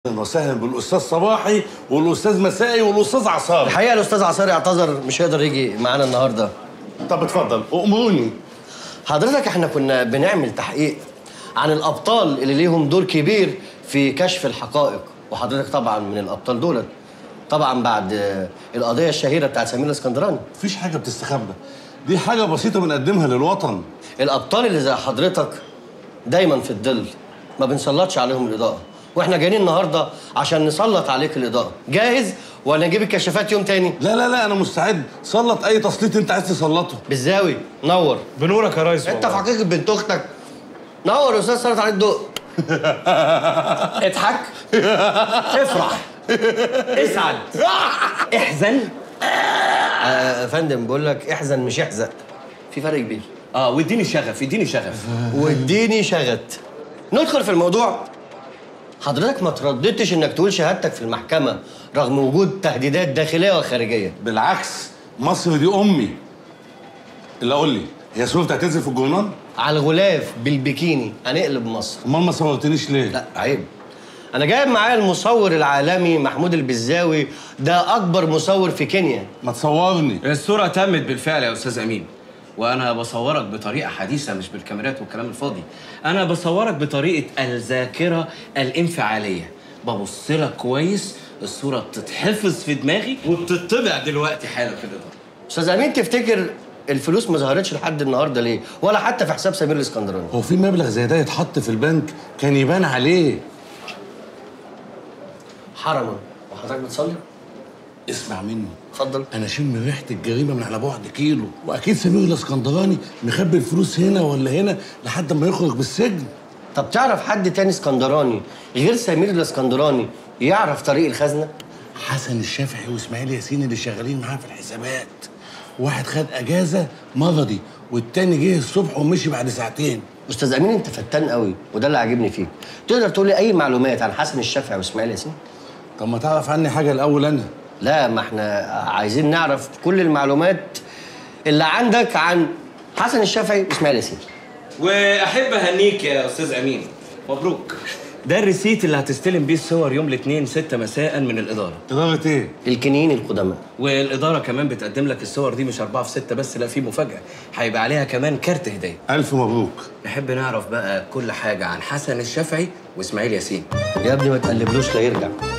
اهلا وسهلا بالاستاذ صباحي والاستاذ مسائي والاستاذ عصام الحقيقه الاستاذ عصاري اعتذر مش هيقدر يجي معانا النهارده طب اتفضل امروني حضرتك احنا كنا بنعمل تحقيق عن الابطال اللي ليهم دور كبير في كشف الحقائق وحضرتك طبعا من الابطال دولت طبعا بعد آه، القضيه الشهيره بتاعت سمير الاسكندراني مفيش حاجه بتستخبى دي حاجه بسيطه بنقدمها للوطن الابطال اللي زي حضرتك دايما في الظل ما بنسلطش عليهم الاضاءه واحنا جايين النهارده عشان نسلط عليك الاضاءه جاهز ولا نجيب الكشافات يوم تاني لا لا لا انا مستعد سلط اي تسليط انت عايز تسلطه بالزاوي نور بنورك يا ريس انت في والله. حقيقه بنت اختك نور يا استاذ سلط عليك ضوء اضحك افرح اسعد احزن آه، يا فندم بقول لك احزن مش احزق في فرق كبير اه واديني شغف اديني شغف واديني شغت ندخل في الموضوع حضرتك ما ترددتش انك تقول شهادتك في المحكمه رغم وجود تهديدات داخليه وخارجيه بالعكس مصر دي امي اللي اقول لي هي سوفت هتنزل في الجورنال على الغلاف بالبيكيني هنقلب مصر امال ما صورتنيش ليه لا عيب انا جايب معايا المصور العالمي محمود البزاوي ده اكبر مصور في كينيا ما تصورني الصورة تمت بالفعل يا أستاذ أمين وأنا بصورك بطريقة حديثة مش بالكاميرات والكلام الفاضي أنا بصورك بطريقة الذاكرة الانفعالية ببص لك كويس الصورة بتتحفظ في دماغي وبتطبع دلوقتي حالا في الإدارة استاذ امين تفتكر الفلوس ما ظهرتش لحد النهارده ليه ولا حتى في حساب سمير الاسكندراني هو في مبلغ زي ده يتحط في البنك كان يبان عليه حرما وحضرتك بتصلي اسمع مني اتفضل انا شم ريحه الجريمه من على بعد كيلو واكيد سمير الاسكندراني مخبي الفلوس هنا ولا هنا لحد ما يخرج بالسجن طب تعرف حد تاني اسكندراني غير سمير الاسكندراني يعرف طريق الخزنه حسن الشافعي واسماعيل ياسين اللي شغالين معاه في الحسابات واحد خد اجازه مرضي والتاني جه الصبح ومشي بعد ساعتين استاذ امين انت فتان قوي وده اللي عاجبني فيك تقدر تقول لي اي معلومات عن حسن الشافعي واسماعيل ياسين طب ما تعرف عني حاجه الاول انا لا ما احنا عايزين نعرف كل المعلومات اللي عندك عن حسن الشافعي واسماعيل ياسين وأحب أهنيك يا أستاذ أمين مبروك ده الريسيت اللي هتستلم بيه الصور يوم الاثنين 6 مساء من الإدارة اداره ايه الكنيين القدماء والإدارة كمان بتقدم لك الصور دي مش أربعة في ستة بس لا في مفاجأة هيبقى عليها كمان كارت هدية الف مبروك نحب نعرف بقى كل حاجة عن حسن الشافعي وإسماعيل ياسين يا ابني ما تقلبلوش لا يرجع